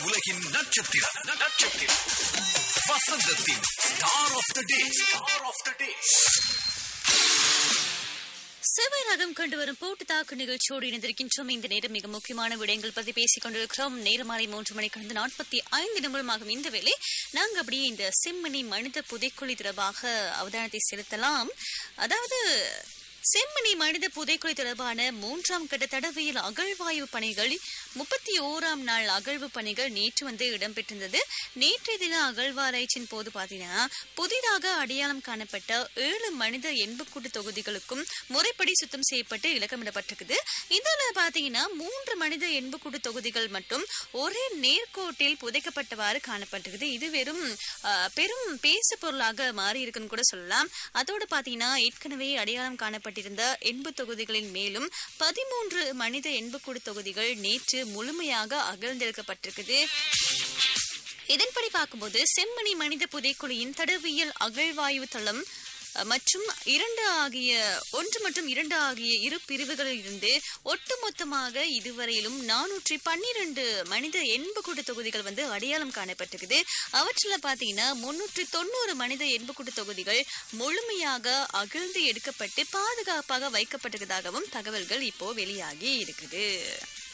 உலகின் நட்சத்திரம் நட்சத்திரம் வசந்தத்தின் star of the day star of the day செவ்வாய் ரகம் கொண்டு வரும் போட்டு தாக்கு நிகழ்ச்சியோடு இணைந்திருக்கின்றோம் இந்த நேரம் மிக முக்கியமான விடயங்கள் பற்றி பேசிக் கொண்டிருக்கிறோம் நேரமாலை மூன்று மணி கடந்து நாற்பத்தி ஐந்து நிமிடமாகும் இந்த வேளை நாங்க அப்படியே இந்த செம்மணி மனித புதைக்குழி தொடர்பாக அவதானத்தை செலுத்தலாம் அதாவது செம்மணி மனித புதைக்குழி தொடர்பான மூன்றாம் கட்ட தடவையில் அகழ்வாய்வு பணிகள் முப்பத்தி ஓராம் நாள் அகழ்வு பணிகள் நேற்று வந்து இடம்பெற்றிருந்தது நேற்றைய தின அகழ்வாராய்ச்சியின் போது பார்த்தீங்கன்னா புதிதாக அடையாளம் காணப்பட்ட ஏழு மனித எண்புக்கூட்டு தொகுதிகளுக்கும் முறைப்படி சுத்தம் செய்யப்பட்டு இலக்கமிடப்பட்டிருக்குது இதில் பார்த்தீங்கன்னா மூன்று மனித எண்புக்கூட்டு தொகுதிகள் மட்டும் ஒரே நேர்கோட்டில் புதைக்கப்பட்டவாறு காணப்பட்டிருக்குது இது வெறும் ஆ, பெரும் பேசு பொருளாக மாறி இருக்குன்னு கூட சொல்லலாம் அதோடு பார்த்தீங்கன்னா ஏற்கனவே அடையாளம் காணப்பட்டிருந்த எண்பு தொகுதிகளின் மேலும் பதிமூன்று மனித எண்புக்கூடு தொகுதிகள் நேற்று முழுமையாக அகழ்ந்தெடுக்கப்பட்டிருக்குது இதன்படி பார்க்கும்போது செம்மணி மனித புதைக்குழியின் தடவியல் அகழ்வாய்வு தளம் அஹ், மற்றும் இரண்டு ஆகிய ஒன்று மற்றும் இரண்டு ஆகிய இரு பிரிவுகளில் இருந்து ஒட்டுமொத்தமாக இதுவரையிலும் நானூற்றி பன்னிரண்டு மனித எண்புக்கூட்டு தொகுதிகள் வந்து அடையாளம் காணப்பட்டிருக்குது அவற்றில் பார்த்தீங்கன்னா முன்னூற்றி தொண்ணூறு மனித எண்புக்கூட்டு தொகுதிகள் முழுமையாக அகழ்ந்து எடுக்கப்பட்டு பாதுகாப்பாக வைக்கப்பட்டிருக்கிறதாகவும் தகவல்கள் இப்போ வெளியாகி இருக்குது